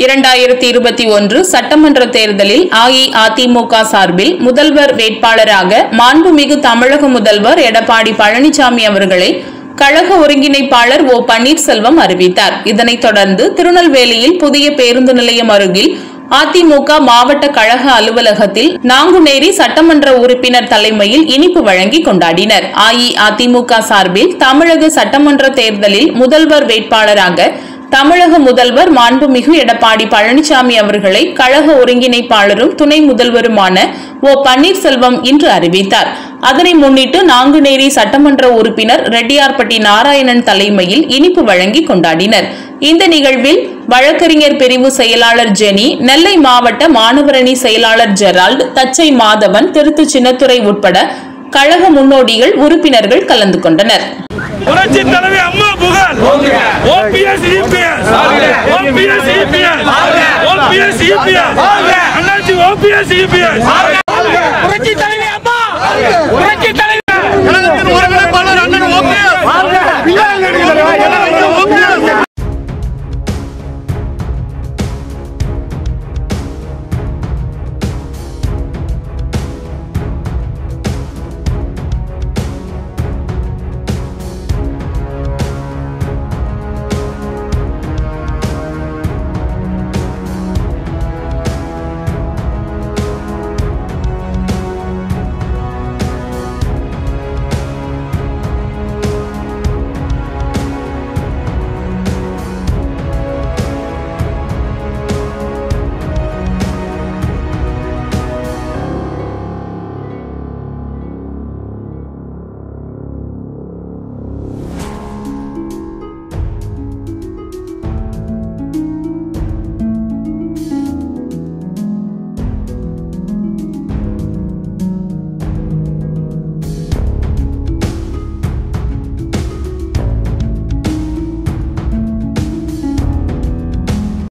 இரண்டாயிரத்தி இருபத்தி ஒன்று சட்டமன்ற தேர்தலில் அஇஅதிமுக சார்பில் முதல்வர் வேட்பாளராக மாண்புமிகு தமிழக முதல்வர் எடப்பாடி பழனிசாமி அவர்களை கழக ஒருங்கிணைப்பாளர் ஓ பன்னீர்செல்வம் அறிவித்தார் இதனைத் தொடர்ந்து திருநெல்வேலியில் புதிய பேருந்து நிலையம் அருகில் அதிமுக மாவட்ட கழக அலுவலகத்தில் நாங்குநேரி சட்டமன்ற உறுப்பினர் தலைமையில் இனிப்பு வழங்கி கொண்டாடினர் அஇஅதிமுக சார்பில் தமிழக சட்டமன்ற தேர்தலில் முதல்வர் வேட்பாளராக தமிழக முதல்வர் மாண்புமிகு எடப்பாடி பழனிசாமி அவர்களை கழக ஒருங்கிணைப்பாளரும் துணை முதல்வருமான ஓ பன்னீர்செல்வம் இன்று அறிவித்தார் அதனை முன்னிட்டு நாங்குநேரி சட்டமன்ற உறுப்பினர் ரெட்டியார்பட்டி நாராயணன் தலைமையில் இனிப்பு வழங்கி கொண்டாடினர் இந்த நிகழ்வில் வழக்கறிஞர் பிரிவு செயலாளர் ஜெனி நெல்லை மாவட்ட மாணவரணி செயலாளர் ஜெரால்ட் தச்சை மாதவன் திருத்து சின்னத்துறை உட்பட கழக முன்னோடிகள் உறுப்பினர்கள் கலந்து கொண்டனர் புரட்சி தலைவி அம்மா புகழ் OPS EPS OPS EPS OPS EPS அண்ணாச்சி ஓபிஎஸ் இபிஎஸ்